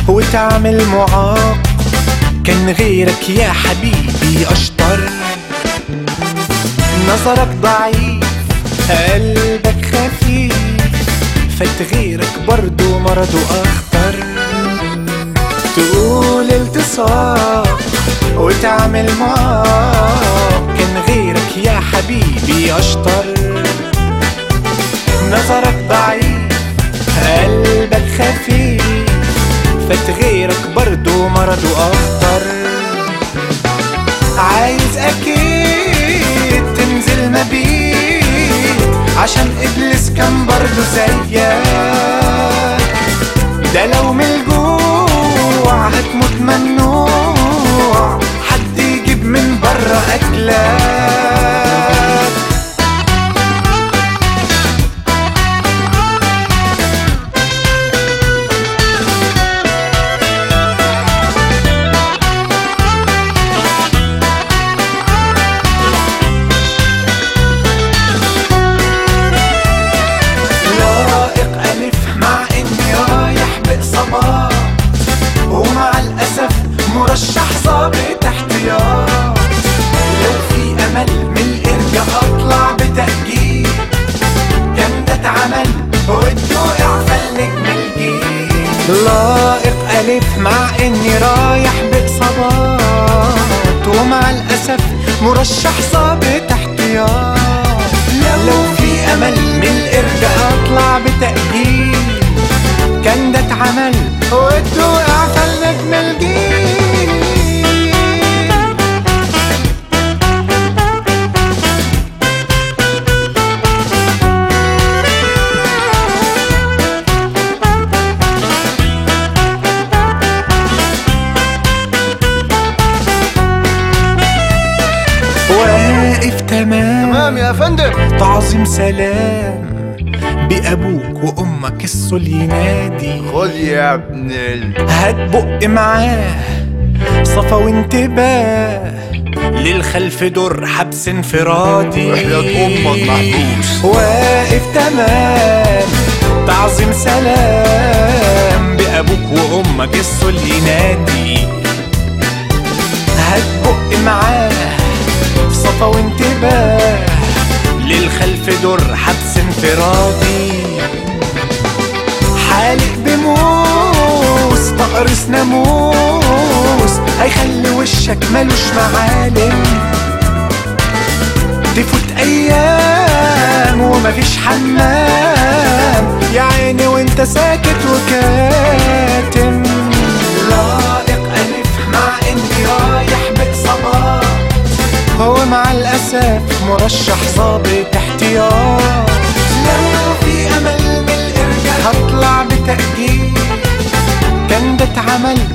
وتعمل معاق كان غيرك يا حبيبي أشطر نظرك ضعيف قلبك خفيف فات غيرك برضو مرضه أخطر تقول التصاق وتعمل معاق كان غيرك يا حبيبي أشطر نظرك ضعيف قلبك خفيف فات غيرك برضو مرضه أخطر عايز أكيد تنزل مبيت عشان إبليس كان برضو زيك ده لو من الجوع هتموت ممنوع حد يجيب من بره أكلك لائق ألف مع إني رايح بإصابات ومع الأسف مرشح ظابط احتياط لو في أمل من الإرجاء أطلع بتأجيل كان ده اتعمل والدوقع فالنجم الجيل لائق ألف مع إني رايح بإصابات ومع الأسف مرشح ظابط احتياط لو في أمل من الإرجاء أطلع بتأجيل كان ده اتعمل والدوقع فالنجم الجيل واقف تمام تمام يا فندم تعظيم سلام بأبوك وأمك الصل ينادي خد يا ابن ال هتبق معاه صفا وانتباه للخلف دور حبس انفرادي وحياة أمك محبوس. واقف تمام تعظيم سلام بأبوك وأمك الصل ينادي هتبق معاه صفا وانتباه للخلف دور حبس انفرادي حالق بموس تقرص ناموس هيخلي وشك ملوش معالم تفوت ايام ومفيش حمام يا عيني وانت ساكت وكاتم لائق الف مع اني رايح باصابات هو مع الاسف مرشح ظابط احتياط لو في امل من الارجاء هطلع بتأجيل كان ده اتعمل